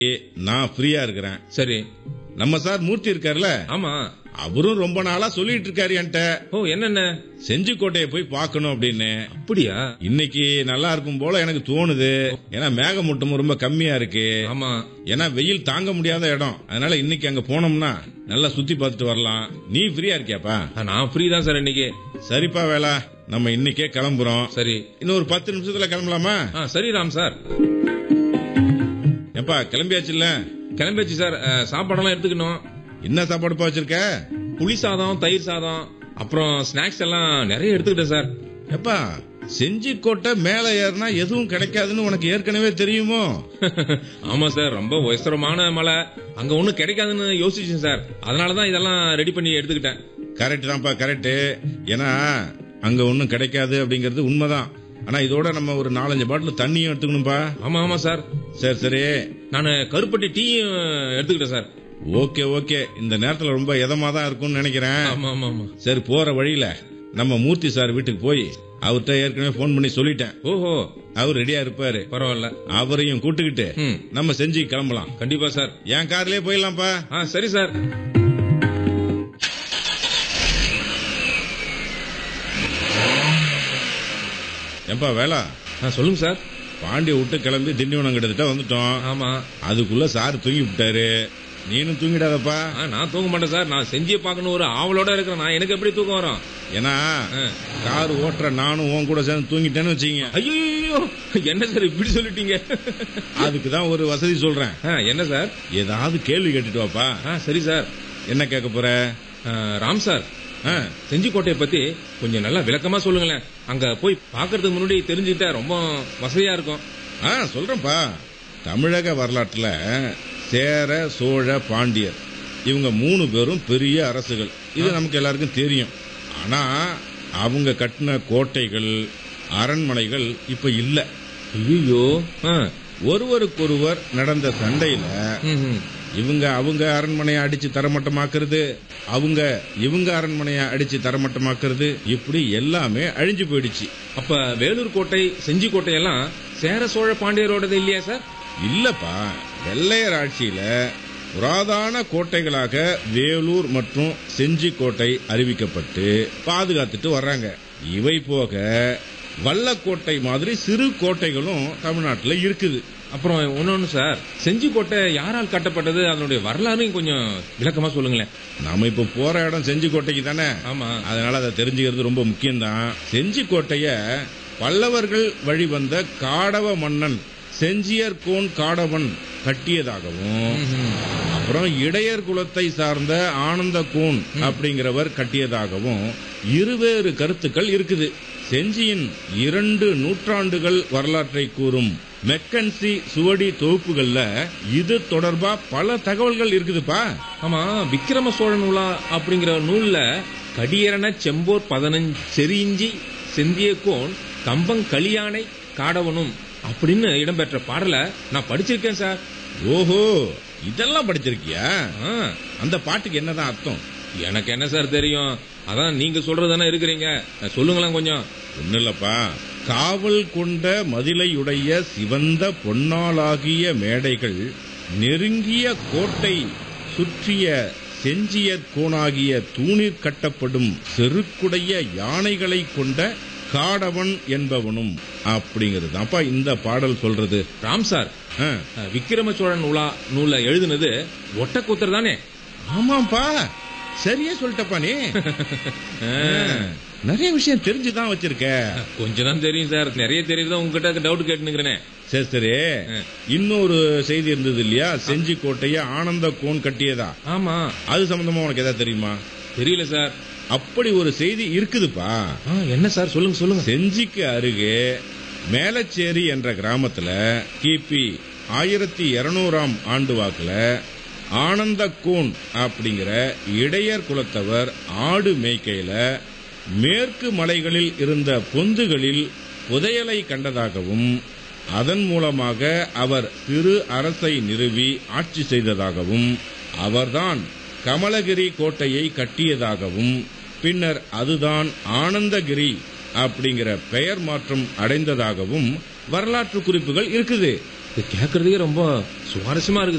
நான் ஃப்ரீயா இருக்கிறேன் சரி நம்ம சார் மூர்த்தி இருக்கார்ல ஆமா அவரும் ரொம்ப நாளா சொல்லிட்டு இருக்காரு என்கிட்ட ஓ என்னென்ன செஞ்சிக்கோட்டையை போய் பார்க்கணும் அப்படின்னு அப்படியா இன்னைக்கு நல்லா இருக்கும் போல எனக்கு தோணுது ஏன்னா மேகமூட்டமும் ரொம்ப கம்மியா இருக்கு ஆமா ஏன்னா வெயில் தாங்க முடியாத இடம் அதனால இன்னைக்கு அங்க போனோம்னா நல்லா சுத்தி பார்த்துட்டு வரலாம் நீ ஃப்ரீயா இருக்கியாப்பா ஆ, நான் ஃப்ரீ தான் சார் இன்னைக்கு சரிப்பா வேலா நம்ம இன்னைக்கே கிளம்புறோம் சரி இன்னும் ஒரு பத்து நிமிஷத்துல கிளம்பலாமா ஆ சரி ராம் சார் எப்பா கிளம்பியாச்சுல்ல கிளம்பியாச்சு சார் ஆ, சாப்பாடெல்லாம் எடுத்துக்கணும் என்ன சாப்பாடுப்பா வச்சிருக்க புளி சாதம் தயிர் சாதம் அப்புறம் ஸ்நாக்ஸ் எல்லாம் நிறைய எடுத்துக்கிட்டேன் சார் எப்பா செஞ்சிக்கோட்டை மேல ஏறினா எதுவும் கிடைக்காதுன்னு உனக்கு ஏற்கனவே தெரியுமோ ஆமா சார் ரொம்ப உயரமான மலை அங்க ஒண்ணும் கிடைக்காதுன்னு யோசிச்சேன் சார் அதனாலதான் இதெல்லாம் ரெடி பண்ணி எடுத்துக்கிட்டேன் கரெக்ட் தான்ப்பா கரெக்ட் ஏன்னா அங்க ஒன்னும் கிடைக்காது அப்படிங்கறது உண்மைதான் ஆனா இதோட நம்ம ஒரு நாலஞ்சு பாட்டில் தண்ணியும் எடுத்துக்கணும்பா ஆமா ஆமா சார் சரி சரி நான் கருப்பட்டி டீயும் எடுத்துக்கிட்டேன் சார் ஓகே ஓகே இந்த நேரத்துல ரொம்ப இதமா தான் இருக்கும்னு நினைக்கிறேன் ஆமா ஆமா ஆமா சரி போற வழியில நம்ம மூர்த்தி சார் வீட்டுக்கு போய் அவர்கிட்ட ஏற்கனவே ஃபோன் பண்ணி சொல்லிட்டேன் ஓஹோ அவர் ரெடியா இருப்பாரு பரவாயில்ல அவரையும் கூட்டுக்கிட்டு ம் நம்ம செஞ்சு கிளம்பலாம் கண்டிப்பா சார் என் கார்லயே போயிடலாம்ப்பா ஆ சரி சார் ஏன்பா வேலா ஆ சொல்லுங்க சார் பாண்டிய விட்டு கிளம்பி திண்டிவனம் கிட்டத்தட்ட வந்துட்டோம் ஆமா அதுக்குள்ள சார் தூங்கி விட்டாரு நீனும் தூங்கிடாதப்பா ஆ, நான் தூங்க மாட்டேன் சார் நான் செஞ்சே பார்க்கணும் ஒரு ஆவலோட இருக்கிறேன் நான் எனக்கு எப்படி தூக்கம் வரும் ஏன்னா ஆ. கார் ஓட்டுற நானும் உன் கூட சேர்ந்து தூங்கிட்டேன்னு வச்சுங்க ஐயோ என்ன சார் இப்படி சொல்லிட்டீங்க அதுக்கு தான் ஒரு வசதி சொல்றேன் ஆ, என்ன சார் ஏதாவது கேள்வி கேட்டுட்டு வாப்பா ஆ சரி சார் என்ன கேட்க போற ஆ, ராம் சார் ஆ, செஞ்சிக்கோட்டையை பத்தி கொஞ்சம் நல்லா விளக்கமா சொல்லுங்களேன் அங்க போய் பார்க்கறதுக்கு முன்னாடி தெரிஞ்சுக்கிட்டா ரொம்ப வசதியா இருக்கும் ஆ சொல்றேன்ப்பா தமிழக வரலாற்றுல சேர சோழ பாண்டியர் இவங்க மூணு பேரும் பெரிய அரசுகள் இது நமக்கு எல்லாருக்கும் தெரியும் ஆனா அவங்க கட்டின கோட்டைகள் அரண்மனைகள் இப்ப இல்ல ஐயோ ஒருவருக்கொருவர் நடந்த சண்டையில இவங்க அவங்க அரண்மனையை அடிச்சு தரமட்டமாக்குறது அவங்க இவங்க அரண்மனையை அடிச்சு தரமட்டமாக்குறது இப்படி எல்லாமே அழிஞ்சு போயிடுச்சு அப்ப வேலூர் கோட்டை செஞ்சி கோட்டை எல்லாம் சேர சோழ பாண்டியரோடது இல்லையா சார் இல்லப்பா வெள்ளையர் ஆட்சியில புராதான கோட்டைகளாக வேலூர் மற்றும் செஞ்சி கோட்டை அறிவிக்கப்பட்டு பாதுகாத்துட்டு வர்றாங்க இவை போக வல்லக்கோட்டை மாதிரி சிறு கோட்டைகளும் தமிழ்நாட்டுல இருக்குது அப்புறம் இன்னொன்னு சார் செஞ்சி கோட்டை யாரால் கட்டப்பட்டது அதனுடைய வரலாறையும் கொஞ்சம் விளக்கமா சொல்லுங்களேன் நாம இப்ப போற இடம் செஞ்சி கோட்டைக்கு தானே ஆமா அதனால அதை தெரிஞ்சுக்கிறது ரொம்ப முக்கியம்தான் செஞ்சி கோட்டைய பல்லவர்கள் வழிவந்த காடவ மன்னன் செஞ்சியர் கோன் காடவன் கட்டியதாகவும் ம்ஹும். அப்புறம் இடையர் குலத்தை சார்ந்த ஆனந்த கோன் அப்படிங்கிறவர் கட்டியதாகவும் இருவேறு கருத்துக்கள் இருக்குது செஞ்சியின் இரண்டு நூற்றாண்டுகள் வரலாற்றை கூறும் மெக்கன்சி சுவடி தொகுப்புகள்ல இது தொடர்பா பல தகவல்கள் இருக்குதுப்பா ஆமா விக்கிரம சோழ நூலா அப்படிங்கிற நூல்ல கடியரன செம்போர் பதினஞ்சு செரிஞ்சி செந்தியக்கோன் கம்பங் களியானை காடவனும் அப்படின்னு இடம்பெற்ற பாடலை நான் படிச்சிருக்கேன் சார் ஓஹோ இதெல்லாம் படிச்சிருக்கியா ஆ, அந்த பாட்டுக்கு என்னதான் அர்த்தம் எனக்கு என்ன சார் தெரியும் அதான் நீங்க சொல்றதானே இருக்கிறீங்க சொல்லுங்களேன் கொஞ்சம் ஒண்ணு இல்லப்பா காவல் கொண்ட மதிலையுடைய சிவந்த பொன்னாலாகிய மேடைகள் நெருங்கிய கோட்டை சுற்றிய செஞ்சிய கோணாகிய தூணிற் கட்டப்படும் செருக்குடைய யானைகளை கொண்ட காடவன் என்பவனும் அப்படிங்கிறது தான்ப்பா இந்த பாடல் சொல்றது ராம் சார் ஆ, விக்கிரம சோழன் நூலா நூல்ல எழுதுனது ஒட்டக்கூத்தர் தானே ஆமாப்பா சரியா சொல்லிட்டப்பா நீ ஆ, நிறைய விஷயம் தெரிஞ்சுதான் வச்சிருக்க கொஞ்சம் தான் தெரியும் சார் நிறைய தெரியுது உங்ககிட்ட டவுட் கேட்டுனுங்கிறேனே சரி சரி இன்னொரு செய்தி இருந்தது இல்லையா செஞ்சி கோட்டைய ஆனந்த கோன் கட்டியதா ஆமா அது சம்பந்தமா உனக்கு ஏதாவது தெரியுமா தெரியல சார் அப்படி ஒரு செய்தி இருக்குதுப்பா ஆ, என்ன சார் சொல்லுங்க சொல்லுங்க செஞ்சிக்கு அருகே மேலச்சேரி என்ற கிராமத்துல கிபி ஆயிரத்தி இருநூறாம் ஆண்டு வாக்குல ஆனந்த கோன் அப்படிங்கிற இடையர் குலத்தவர் ஆடு மேய்க்கையில மேற்கு மலைகளில் இருந்த பொந்துகளில் புதையலை கண்டதாகவும் அதன் மூலமாக அவர் சிறு அரசை நிறுவி ஆட்சி செய்ததாகவும் அவர்தான் கமலகிரி கோட்டையை கட்டியதாகவும் பின்னர் அதுதான் ஆனந்தகிரி அப்படிங்கிற பெயர் மாற்றம் அடைந்ததாகவும் வரலாற்று குறிப்புகள் இருக்குது இது கேட்கறதுக்கே ரொம்ப சுவாரஸ்யமா இருக்கு